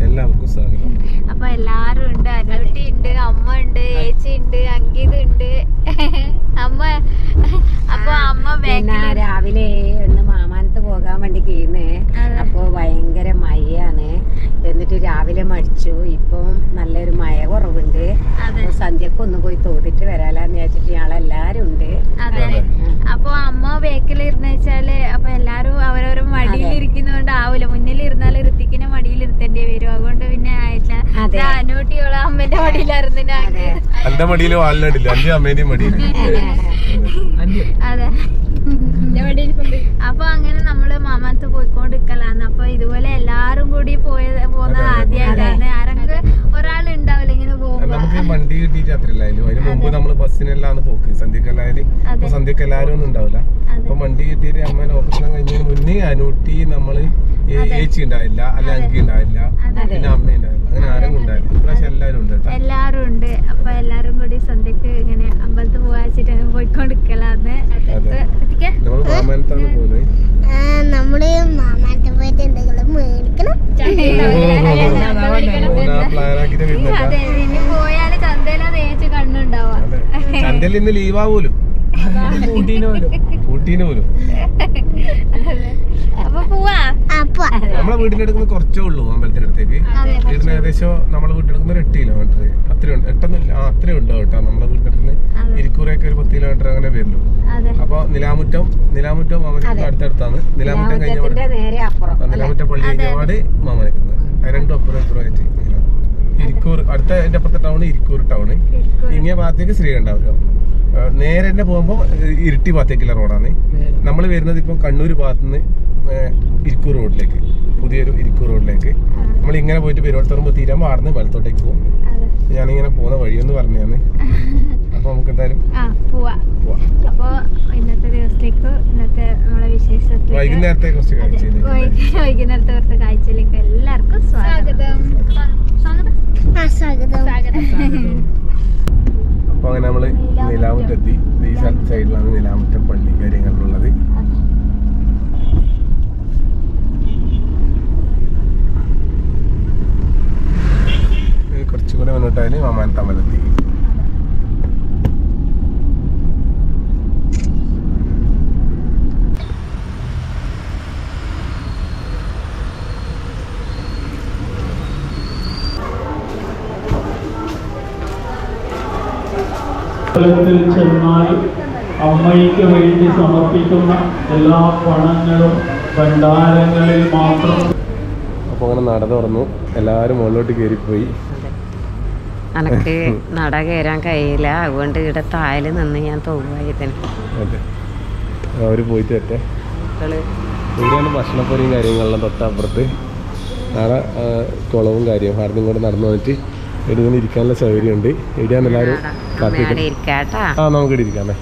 എല്ലാവർക്കും സ്വാഗതം അപ്പൊ എല്ലാരും ഉണ്ട് അനുട്ടി ഉണ്ട് അമ്മ ഉണ്ട് ഏച്ചി ഉണ്ട് അങ്കിത് ഉണ്ട് അമ്മ അപ്പൊ അമ്മ പിന്നെ ബാക്കിൽ രാവിലെ ഒന്ന് മാമാനത്ത് പോകാൻ വേണ്ടി കീന്നേ അതെ. അപ്പൊ ഭയങ്കര മഴയാണ് എന്നിട്ട് രാവിലെ മടിച്ചു ഇപ്പം നല്ലൊരു മഴ കുറവുണ്ട് അതെ അപ്പൊ സന്ധ്യക്ക് ഒന്ന് പോയി തോന്നിട്ട് വരാലാന്ന് വിചാരിച്ചിട്ട് ഞങ്ങളെല്ലാരും ഉണ്ട് അതെ അതെ. അപ്പൊ അമ്മ ബാക്കിൽ ഇരുന്ന് വെച്ചാല് അപ്പൊ എല്ലാരും അവരവരും മടിയിൽ അതെ. ഇരിക്കുന്നതുകൊണ്ട് ആവൂല മുന്നിൽ ഇരുന്നാൽ ഋത്തിക്കിനെ മടിയിൽ ഇരുത്തേണ്ടി വരും അതുകൊണ്ട് പിന്നെ ആയിട്ടില്ല അതെ. ദാ അനൂട്ടിയോളെ അമ്മന്റെ മടിയിലായിരുന്നു അതെ. എന്റെ മടിയിൽ വാലിനടില്ല എന്റെ അമ്മേന്റെയും മടിയിൽ അതെ അപ്പൊ അങ്ങനെ നമ്മള് മാമാത്ത് പോയിക്കൊണ്ടിരിക്കലാന്ന് അപ്പൊ ഇതുപോലെ എല്ലാരും കൂടി പോയ പോകുന്നത് അതെ, അതെ. ആദ്യമായിട്ടാണ് ആരെങ്കിലും ഒരാൾ ഉണ്ടാവില്ല ഇങ്ങനെ പോകുമ്പോ നമുക്ക് വണ്ടി കിട്ടിയിട്ട് അത്രയില്ലായാലും അതിന് മുമ്പ് നമ്മള് ബസ്സിനെല്ലാം പോക്ക് സന്ധ്യക്കെല്ലായാലും അതെ. ഇപ്പൊ സന്ധ്യക്ക് എല്ലാരും ഒന്നും ഉണ്ടാവില്ല അതെ. അപ്പൊ വണ്ടി കിട്ടിയിട്ട് അമ്മേനെ ഓപ്പറേഷൻ കഴിഞ്ഞതിന് മുന്നേ അനൂട്ടി നമ്മള് ഏ- ഏച്ചി ഉണ്ടാവില്ല അല്ല അങ്കി ഉണ്ടാവില്ല അതെ. പിന്നെ അമ്മ ഉണ്ടാവില്ല അങ്ങനെ ആരും ഉണ്ടാവില്ല ഇപ്രാവശ്യം എല്ലാരും ഉണ്ട് കേട്ടോ എല്ലാരും ഉണ്ട് അപ്പൊ എല്ലാരും കൂടി സന്ധ്യക്ക് ഇങ്ങനെ അമ്പലത്തിൽ പോവാച്ചിട്ട് അങ്ങനെ പോയിക്കൊണ്ടിരിക്കലാന്ന് അതെ. എത്തിക്കേ നമ്മൾ മാമാനത്താണ് പോകുന്നത് നമ്മള് മാമാന്റെ പോയിട്ട് എന്തെങ്കിലും മേടിക്കണം പ്ലാൻ ആക്കിട്ട് വരുന്നുണ്ട് അതെ ഇനി പോയാല് ചന്തയിലാ തേച്ച് കണ്ണുണ്ടാവാ അതെ ചന്തയിൽ ഇന്ന് ലീവാ പോലും ഊട്ടീന് പോലും അപ്പൊ പോവാ അപ്പൊ നമ്മളെ വീടിന്റെ അടുത്ത് കുറച്ചേ ഉള്ളൂ അമ്പലത്തിന്റെ അടുത്തേക്ക് അതെ വീടിന് ഏകദേശം നമ്മളെ വീട്ടിൽ നിന്ന് ഒരു എട്ട് കിലോമീറ്റർ അത്രയുണ്ട് എട്ടൊന്നുമില്ല ആ അത്രയും ഉണ്ടോ കേട്ടോ നമ്മളെ വീടിന്റെ അടുത്ത് അതെ. ഇരിക്കൂറൊക്കെ ഒരു പത്ത് കിലോമീറ്റർ അങ്ങനെ വരുന്നു അതെ അപ്പൊ നിലാമുറ്റം നിലാമുറ്റം മാമനിക്കുന്ന അടുത്തടുത്താണ് നിലാമുറ്റം കഴിഞ്ഞ രാമച്ചത്തിന്റെ നേരെ അപ്പുറം ആ, നിലാമുറ്റം പള്ളി കഴിഞ്ഞപാട് മാമനിക്കുന്നത് അത് രണ്ടും അപ്പുറം ഇപ്പുറം ആയിട്ട് ഇങ്ങനെ. ഇരിക്കൂർ അടുത്ത എന്റെ അപ്പുറത്തെ ടൗൺ ഇരിക്കൂർ ടൗൺ ഇരിക്കൂർ. ഇങ്ങേ ഭാഗത്തേക്ക് ശ്രീകണ്ഠാപുരം ആ, നേരെ തന്നെ പോകുമ്പോൾ ഇരിട്ടി ഭാഗത്തേക്കുള്ള റോഡാണ് നമ്മൾ വരുന്നത് ഇപ്പം കണ്ണൂർ ഭാഗത്തുനിന്ന് ഇരിക്കൂർ റോഡിലേക്ക് പുതിയൊരു ഇരിക്കൂർ റോഡിലേക്ക് നമ്മൾ ഇങ്ങനെ പോയിട്ട് പെരുവളത്തുറമ്പ് തീരുമ്പോൾ ആടുന്ന് വലത്തോട്ടേക്ക് പോകും അതെ ഞാനിങ്ങനെ പോകുന്ന വഴിയൊന്ന് പറഞ്ഞാന്ന് അപ്പൊ നമുക്ക് എന്തായാലും ആ പോവാ പോവാം അപ്പൊ ഇന്നത്തെ ദിവസത്തേക്ക് ഇന്നത്തെ നമ്മളെ വിശേഷത്തിലേക്ക് വൈകുന്നേരത്തെ കുറച്ച് അതെ, കാഴ്ചയിലേക്ക് വൈകി- വൈകുന്നേരത്തെ കുറച്ച് കാഴ്ചയിലേക്ക് എല്ലാവർക്കും സ്വാഗതം സ്വാഗതം ആ സ്വാഗതം സ്വാഗതം അപ്പൊ അങ്ങനെ നമ്മള് നിലാമുറ്റെത്തി ഈ സൈഡിലാണ് നിലാമുറ്റം പള്ളി കാര്യങ്ങളിലുള്ളത് ഇത് കുറച്ചുകൂടെ മുന്നോട്ടായാലും മാമാൻ തമലെത്തി അമ്പലത്തിൽ ചെന്നാൽ അമ്മയ്ക്ക് വേണ്ടി സമർപ്പിക്കുന്ന എല്ലാ പണങ്ങളും ഭണ്ഡാരങ്ങളിൽ മാത്രം അപ്പൊ അങ്ങനെ നട തുറന്നു എല്ലാരും മുകളിലോട്ട് കയറിപ്പോയി അനക്ക് നട കയറാൻ കഴിയില്ല അതുകൊണ്ട് ഇവിടെ താഴെ നിന്ന് ഞാൻ തോന്നുവായിരുന്നു അതെ അവര് പോയിട്ട് വരട്ടെ ഇവിടെയാണ് ഭക്ഷണപ്പൊരിയും കാര്യങ്ങളെല്ലാം തൊട്ടപ്പുറത്ത് നാളെ ആ, കുളവും കാര്യവും ആർക്കും കൂടെ നടന്നു വന്നിട്ട് ഇവിടെ ഇങ്ങനെ ഇരിക്കാനുള്ള സൗകര്യമുണ്ട് ഇവിടെയാണ് എല്ലാവരും അവിടെ കാത്തിരിക്കുന്നത് ഇരിക്കാട്ടാ ആ നമുക്ക് ഇവിടെ ഇരിക്കാമേ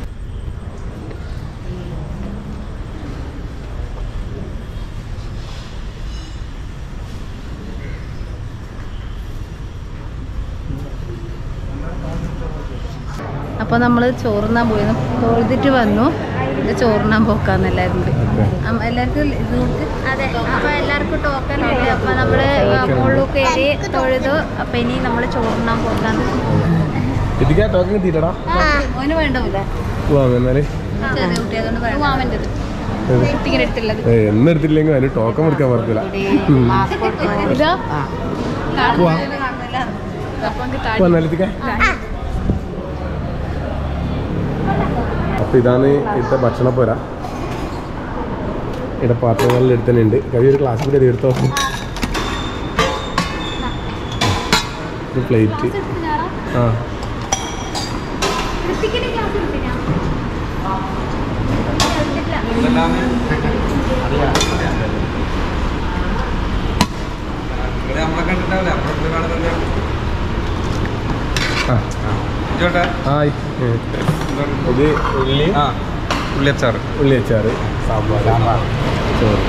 അപ്പോൾ നമ്മൾ ചോറുണ്ണാൻ പോയിരുന്നു തൊഴുതിട്ട് വന്നു ഇത് ചോറുണ്ണാൻ പോക്കാന്നെല്ലാവരും കൂടി അമ്മ എല്ലാവർക്കും ഇത് കൊടുത്ത് അതെ അപ്പൊ എല്ലാവർക്കും ടോക്കൺ ഉണ്ട് അപ്പൊ നമ്മള് മുള്ളു കയറി തൊഴുതു അപ്പൊ ഇനി നമ്മള് ചോറുണ്ണാൻ പോകാന്ന് എത്തിക്കാൻ ടോക്കൺ കിട്ടിയിട്ടടാ ഓന് വേണ്ടാവില്ല പോവാം എന്നാല് ചെറിയ കുട്ടി അതുകൊണ്ട് വേണ്ട മാമൻ്റെത് കുട്ടിങ്ങനെ എടുത്തുള്ളത് ഏ, എന്നെടുത്തില്ലെങ്കിൽ അതിന് ടോക്കൺ എടുക്കാൻ പറ്റില്ല ഇതാ പോവാം അപ്പം എനിക്ക് താടി പോവാം എത്തിക്കാൻ അപ്പൊ ഇതാണ് ഇവിടുത്തെ ഭക്ഷണപ്പോര ഇവിടെ പാത്രങ്ങളിൽ എടുത്തന്നെ കവി ഒരു ക്ലാസ് കൂടി അത് എടുത്തോ ഒരു പ്ലേറ്റ് ആ ആ ഹായ് ഉം. ഇത് ഉള്ളി ഉള്ളിയച്ചാറ് ഉള്ളി അച്ചാറ് സാമ്പാർ ചോറ്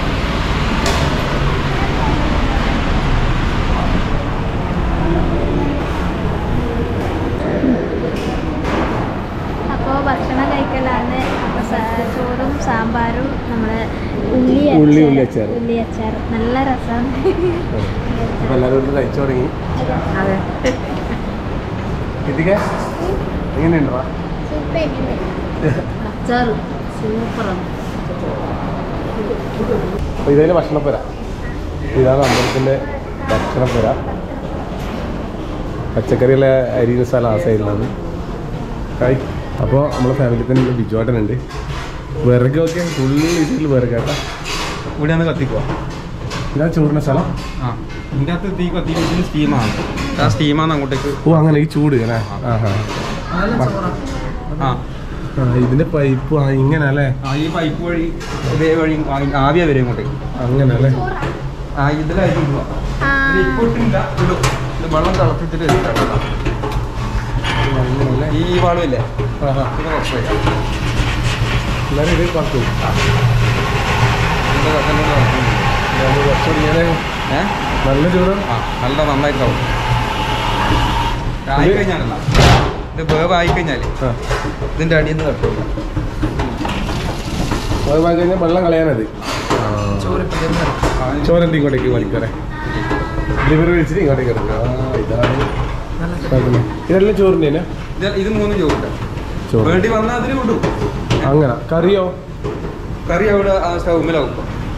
അപ്പോൾ ഭക്ഷണം കഴിക്കലാണ് അപ്പോൾ സ- ചോറും സാമ്പാറും നമ്മളെ ഉള്ളി ഉള്ളി ഉള്ളി അച്ചാർ ഉള്ളി അച്ചാർ നല്ല രസമാണ് അപ്പൊ എല്ലാവരും ഒന്ന് കഴിച്ചു തുടങ്ങി അതെ എത്തിക്ക എങ്ങനെയുണ്ടോ അച്ചാറ് സൂപ്പറാണ് അപ്പൊ ഇതേ ഭക്ഷണപ്പുര ഇതാണ് അമ്പലത്തിന്റെ ഭക്ഷണപ്പുര പച്ചക്കറിയുള്ള അരിയുന്ന സ്ഥലം ആ സൈഡിലാണ് ഹായ് അപ്പോൾ നമ്മുടെ ഫാമിലി തന്നെ ഇവിടെ ബിജുവാട്ടനുണ്ട് വിറകൊക്കെ ഫുള്ള് ഇതിൽ വിറകാട്ടാ ഇവിടെ ഒന്ന് കത്തിക്കുക ഇതാ ചൂടുന്ന സ്ഥലം ആ ഇതിൻ്റെ അകത്ത് തീ കത്തി ഇതിന് സ്റ്റീമാണ് ആ സ്റ്റീമാണ് അങ്ങോട്ടേക്ക് ഓ അങ്ങനെ ഈ ചൂട് അല്ലേ ആ ഹാ ആ ആ ഇതിന്റെ പൈപ്പ് ആ ഇങ്ങനെ അല്ലേ ആ ഈ പൈപ്പ് വഴി ഇതേ വഴി ആ- ആവിയാ വരും ഇങ്ങോട്ടേക്ക് അങ്ങനെ അല്ലേ ആ ഇതിലായിരിക്കും ഇടുക. ഇത് ഇപ്പോൾ ഇട്ടില്ല ഇടും ഇത് വെള്ളം തിളപ്പിച്ചിട്ട് ഇട്ടാ. അങ്ങനല്ലേ ഈ വാളുമില്ലേ ആ ഹാ ഇത് കുറച്ച് വയ്ക്കാം എല്ലാവരും ഇത് പത്തു ഇതിൻ്റെ കട്ടൻ്റെ തിളപ്പിക്കും. കുറച്ചുകൂടി ഇങ്ങനെ ഏ നല്ല ചൂട് ആ നല്ല നന്നായിട്ട് തിളക്കും ആയി കഴിഞ്ഞാലല്ല ഇത് വേവ് ആയി കഴിഞ്ഞാൽ ആ ഇതിൻ്റെ അടിയിൽ നിന്ന് തട്ടും അത് വാങ്ങി കഴിഞ്ഞാൽ വെള്ളം കളയാനത് ചോരൻ്റെ ഇങ്ങോട്ടേക്ക് വലിക്കറേ ലിവർ വെച്ചിട്ട് ഇങ്ങോട്ടേക്ക് എടുക്കുക ആ ഇതാണ് കുഴപ്പമില്ല. ഇതെല്ലാം ചോറിൻ്റെ തന്നെ ഇത് ഇത് മൂന്ന് ചോറുണ്ട് ചോറ് വേണ്ടി വന്നാൽ അതിന് വിടും അങ്ങനെ കറിയോ കറി അവിടെ ആ സ്റ്റൗമിലാവും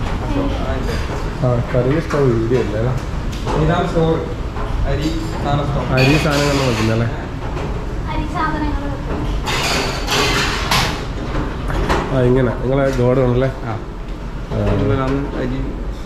ആ കറി സ്റ്റവ് ഇവിടെ അല്ലേ ഇതാണ് സ്റ്റോർ അരി സാധനം സ്റ്റോർ അരി സാധനങ്ങൾ വെക്കുന്നല്ലേ അരി സാധനങ്ങൾ ആ ഇങ്ങനെ നിങ്ങളെ ഗോഡാണല്ലേ ആ ആ. ഇതിലാണ് അരി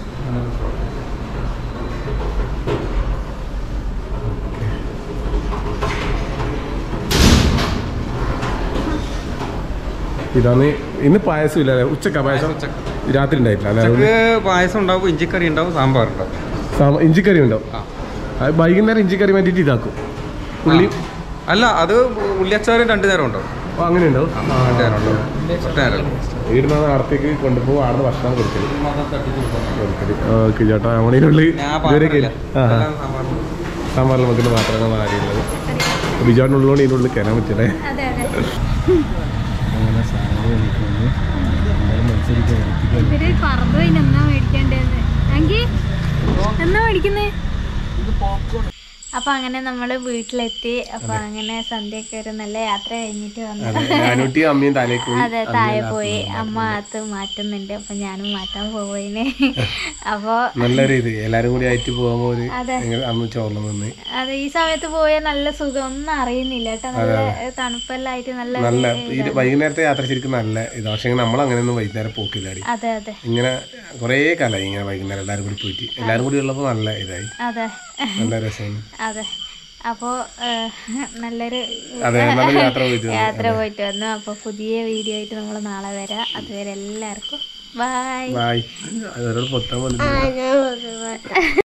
ഇതാണ് ഇന്ന് പായസം ഇല്ല അല്ലേ ഉച്ചക്ക പായസം രാത്രി ഉണ്ടായിട്ടില്ല അല്ലേ ഉച്ചക്ക് പായസം ഉണ്ടാവും ഇഞ്ചിക്കറി ഉണ്ടാവും സാമ്പാർ ഉണ്ടാവും സാമ- ഇഞ്ചിക്കറി ഉണ്ടാവും ആ. അത് വൈകുന്നേരം ഇഞ്ചിക്കറി വേണ്ടിയിട്ട് ഇതാക്കും ഉള്ളി അല്ല അത് ഉള്ളിയച്ചാറ് രണ്ടു നേരം ഉണ്ടാവും ഓ, അങ്ങനെ ഉണ്ടാവും ആ, രണ്ട് നേരം ഉണ്ടാവും ഒറ്റ നേരം വീടിന് അടുത്തേക്ക് കൊണ്ടുപോകും ആടുന്ന ഭക്ഷണം കൊടുക്കല് കൊടുക്കല് ഓക്കെ ചേട്ടാ നമ്മളിനുള്ളിൽ ഞാൻ ഇതുവരെ പാത്രമില്ല ആ എല്ലാം സാമ്പാറിന് സാമ്പാറിൽ വെക്കുന്ന പാത്രങ്ങളാണ് ആരെയുള്ളത് ബിജാട്ടിനുള്ളതുകൊണ്ട് ഇതിനുള്ളിൽ കയറാൻ പറ്റില്ലേ അതെ അതെ അങ്ങനെ സാധനം മത്സരിക്കാൻ ഇവര് പറമ്പ് കഴിഞ്ഞ് എന്നാ മേടിക്കണ്ടേന്ന് എങ്കി എന്നാ മേടിക്കുന്നേ അപ്പൊ അങ്ങനെ നമ്മള് വീട്ടിലെത്തി അപ്പൊ അങ്ങനെ സന്ധ്യയൊക്കെ ഒരു നല്ല യാത്ര കഴിഞ്ഞിട്ട് വന്നു ഞാനൂട്ടി അമ്മയും താലേക്ക് പോയി അതെ താഴെ പോയി അമ്മ അകത്ത് മാറ്റുന്നുണ്ട് അപ്പൊ ഞാനും മാറ്റാൻ പോവേനെ അപ്പൊ നല്ലൊരു ഇത് എല്ലാരും കൂടി ആയിട്ട് പോകുമ്പോ ഒരു അതെ. ഭയങ്കര അന്ന് ചോർന്ന് നിന്ന് അത് ഈ സമയത്ത് പോയാൽ നല്ല സുഖം ഒന്നും അറിയുന്നില്ല കേട്ടോ നല്ല തണുപ്പെല്ലാം ആയിട്ട് നല്ല നല്ല ഈ വൈകുന്നേരത്തെ യാത്ര ശരിക്കും നല്ല ഇതാ പക്ഷെ നമ്മൾ അങ്ങനെയൊന്നും വൈകുന്നേരം പോക്കില്ലാടി അതെ അതെ ഇങ്ങനെ കുറേ കാലമായി ഇങ്ങനെ വൈകുന്നേരം എല്ലാവരും കൂടി പോയിട്ട് എല്ലാവരും കൂടി ഉള്ളപ്പോൾ നല്ല ഇതായി അതെ നല്ല രസമാണ് അതെ അപ്പോ ഏഹ്, നല്ലൊരു അതെ നല്ലൊരു യാത്ര പോയിട്ട് വന്നു. യാത്ര പോയിട്ട് വന്നു അപ്പൊ പുതിയ വീഡിയോ ആയിട്ട് നമ്മൾ നാളെ വരാം അതുവരെ എല്ലാവർക്കും ബൈ ബായ് അതോട് പൊത്താൻ വന്നിട്ട് ആ ഞാൻ